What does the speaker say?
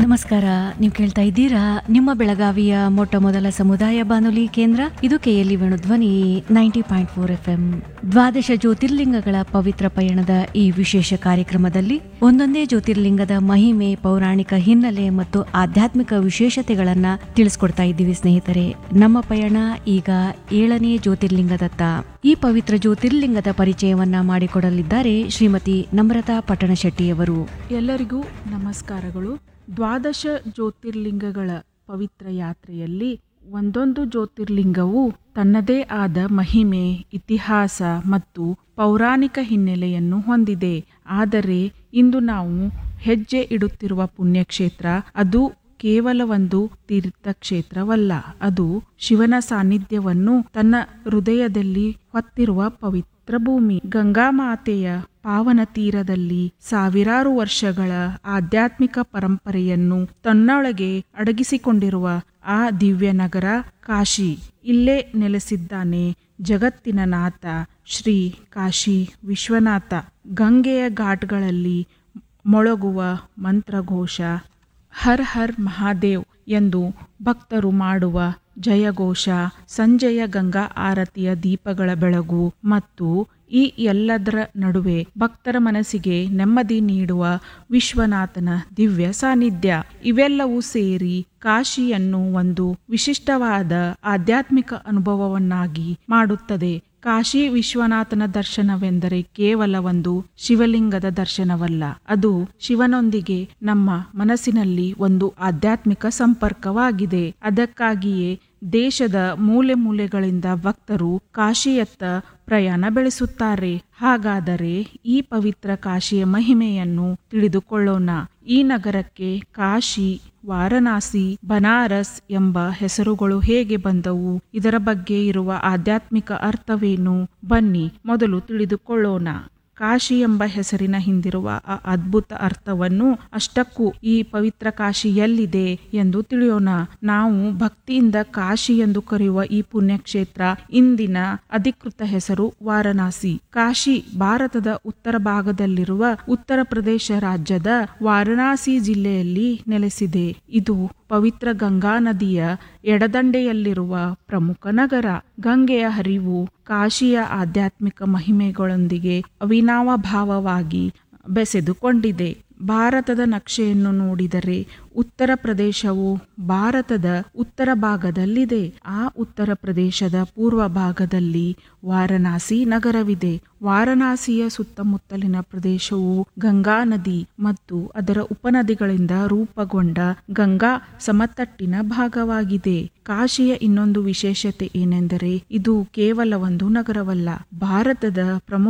ನಮಸ್ಕಾರ ನೀವು ಕೇಳ್ತಾ ಇದ್ದೀರಾ ನಿಮ್ಮ ಬೆಳಗಾವಿಯ ಮೊಟ್ಟ ಮೊದಲ ಸಮುದಾಯ ಬಾನುಲಿ ಕೇಂದ್ರ ಇದು KLE Venudhwani ninety point four F M ದ್ವಾದಶ ಜ್ಯೋತಿರ್ಲಿಂಗಗಳ ಪವಿತ್ರ ಪಯಣದ ಈ ವಿಶೇಷ ಕಾರ್ಯಕ್ರಮದಲ್ಲಿ ಒಂದೊಂದೇ ಜ್ಯೋತಿರ್ಲಿಂಗದ ಮಹಿಮೆ ಪೌರಾಣಿಕ ಹಿನ್ನೆಲೆ ಮತ್ತು ಆಧ್ಯಾತ್ಮಿಕ ವಿಶೇಷತೆಗಳನ್ನ ತಿಳಿಸ್ಕೊಡ್ತಾ ಇದ್ದೀವಿ ಸ್ನೇಹಿತರೆ ನಮ್ಮ ಪಯಣ ಈಗ ಏಳನೇ ಜ್ಯೋತಿರ್ಲಿಂಗದತ್ತ ಈ ಪವಿತ್ರ ಜ್ಯೋತಿರ್ಲಿಂಗದ ಪರಿಚಯವನ್ನ ಮಾಡಿಕೊಡಲಿದ್ದಾರೆ ಶ್ರೀಮತಿ ನಮ್ರತಾ ಪಟ್ಟಣಶೆಟ್ಟಿಯವರು ಎಲ್ಲರಿಗೂ ನಮಸ್ಕಾರಗಳು ದ್ವಾದಶ ಜ್ಯೋತಿರ್ಲಿಂಗಗಳ ಪವಿತ್ರ ಯಾತ್ರೆಯಲ್ಲಿ ಒಂದೊಂದು ಜ್ಯೋತಿರ್ಲಿಂಗವು ತನ್ನದೇ ಆದ ಮಹಿಮೆ ಇತಿಹಾಸ ಮತ್ತು ಪೌರಾಣಿಕ ಹಿನ್ನೆಲೆಯನ್ನು ಹೊಂದಿದೆ ಆದರೆ ಇಂದು ನಾವು ಹೆಜ್ಜೆ ಇಡುತ್ತಿರುವ ಪುಣ್ಯಕ್ಷೇತ್ರ ಅದು ಕೇವಲ ಒಂದು ತೀರ್ಥಕ್ಷೇತ್ರವಲ್ಲ ಅದು ಶಿವನ ಸಾನ್ನಿಧ್ಯವನ್ನು ತನ್ನ ಹೃದಯದಲ್ಲಿ ಹೊತ್ತಿರುವ ಪವಿತ್ರ ಭೂಮಿ ಗಂಗಾ ಮಾತೆಯ ಪಾವನ ತೀರದಲ್ಲಿ ಸಾವಿರಾರು ವರ್ಷಗಳ ಆಧ್ಯಾತ್ಮಿಕ ಪರಂಪರೆಯನ್ನು ತನ್ನೊಳಗೆ ಅಡಗಿಸಿಕೊಂಡಿರುವ ಆ ದಿವ್ಯ ನಗರ ಕಾಶಿ ಇಲ್ಲೇ ನೆಲೆಸಿದ್ದಾನೆ ಜಗತ್ತಿನ ನಾಥ ಶ್ರೀ ಕಾಶಿ ವಿಶ್ವನಾಥ ಗಂಗೆಯ ಘಾಟ್ಗಳಲ್ಲಿ ಮೊಳಗುವ ಮಂತ್ರಘೋಷ ಹರ್ ಹರ್ ಮಹಾದೇವ್ ಎಂದು ಭಕ್ತರು ಮಾಡುವ ಜಯಘೋಷ ಸಂಜೆಯ ಗಂಗಾ ಆರತಿಯ ದೀಪಗಳ ಬೆಳಗು ಮತ್ತು ಈ ಎಲ್ಲದರ ನಡುವೆ ಭಕ್ತರ ಮನಸ್ಸಿಗೆ ನೆಮ್ಮದಿ ನೀಡುವ ವಿಶ್ವನಾಥನ ದಿವ್ಯ ಸಾನ್ನಿಧ್ಯ ಇವೆಲ್ಲವೂ ಸೇರಿ ಕಾಶಿಯನ್ನು ಒಂದು ವಿಶಿಷ್ಟವಾದ ಆಧ್ಯಾತ್ಮಿಕ ಅನುಭವವನ್ನಾಗಿ ಮಾಡುತ್ತದೆ ಕಾಶಿ ವಿಶ್ವನಾಥನ ದರ್ಶನವೆಂದರೆ ಕೇವಲ ಒಂದು ಶಿವಲಿಂಗದ ದರ್ಶನವಲ್ಲ ಅದು ಶಿವನೊಂದಿಗೆ ನಮ್ಮ ಮನಸ್ಸಿನಲ್ಲಿ ಒಂದು ಆಧ್ಯಾತ್ಮಿಕ ಸಂಪರ್ಕವಾಗಿದೆ ಅದಕ್ಕಾಗಿಯೇ ದೇಶದ ಮೂಲೆ ಮೂಲೆಗಳಿಂದ ಭಕ್ತರು ಕಾಶಿಯತ್ತ ಪ್ರಯಾಣ ಬೆಳೆಸುತ್ತಾರೆ ಹಾಗಾದರೆ ಈ ಪವಿತ್ರ ಕಾಶಿಯ ಮಹಿಮೆಯನ್ನು ತಿಳಿದುಕೊಳ್ಳೋಣ ಈ ನಗರಕ್ಕೆ ಕಾಶಿ ವಾರಣಾಸಿ ಬನಾರಸ್ ಎಂಬ ಹೆಸರುಗಳು ಹೇಗೆ ಬಂದವು ಇದರ ಬಗ್ಗೆ ಇರುವ ಆಧ್ಯಾತ್ಮಿಕ ಅರ್ಥವೇನು ಬನ್ನಿ ಮೊದಲು ತಿಳಿದುಕೊಳ್ಳೋಣ ಕಾಶಿ ಎಂಬ ಹೆಸರಿನ ಹಿಂದಿರುವ ಆ ಅದ್ಭುತ ಅರ್ಥವನ್ನು ಅಷ್ಟಕ್ಕೂ ಈ ಪವಿತ್ರ ಕಾಶಿ ಎಲ್ಲಿದೆ ಎಂದು ತಿಳಿಯೋಣ ನಾವು ಭಕ್ತಿಯಿಂದ ಕಾಶಿ ಎಂದು ಕರೆಯುವ ಈ ಪುಣ್ಯಕ್ಷೇತ್ರ ಇಂದಿನ ಅಧಿಕೃತ ಹೆಸರು ವಾರಣಾಸಿ ಕಾಶಿ ಭಾರತದ ಉತ್ತರ ಭಾಗದಲ್ಲಿರುವ ಉತ್ತರ ಪ್ರದೇಶ ರಾಜ್ಯದ ವಾರಣಾಸಿ ಜಿಲ್ಲೆಯಲ್ಲಿ ನೆಲೆಸಿದೆ ಇದು ಪವಿತ್ರ ಗಂಗಾ ನದಿಯ ಎಡದಂಡೆಯಲ್ಲಿರುವ ಪ್ರಮುಖ ನಗರ ಗಂಗೆಯ ಹರಿವು ಕಾಶಿಯ ಆಧ್ಯಾತ್ಮಿಕ ಮಹಿಮೆಗಳೊಂದಿಗೆ ಅವಿನಾವಭಾವವಾಗಿ ಬೆಸೆದುಕೊಂಡಿದೆ ಭಾರತದ ನಕ್ಷೆಯನ್ನು ನೋಡಿದರೆ ಉತ್ತರ ಪ್ರದೇಶವು ಭಾರತದ ಉತ್ತರ ಭಾಗದಲ್ಲಿದೆ ಆ ಉತ್ತರ ಪ್ರದೇಶದ ಪೂರ್ವ ಭಾಗದಲ್ಲಿ ವಾರಣಾಸಿ ನಗರವಿದೆ ವಾರಣಾಸಿಯ ಸುತ್ತಮುತ್ತಲಿನ ಪ್ರದೇಶವು ಗಂಗಾ ನದಿ ಮತ್ತು ಅದರ ಉಪನದಿಗಳಿಂದ ರೂಪುಗೊಂಡ ಗಂಗಾ ಸಮತಟ್ಟಿನ ಭಾಗವಾಗಿದೆ ಕಾಶಿಯ ಇನ್ನೊಂದು ವಿಶೇಷತೆ ಏನೆಂದರೆ ಇದು ಕೇವಲ ಒಂದು ನಗರವಲ್ಲ ಭಾರತದ ಪ್ರಮುಖ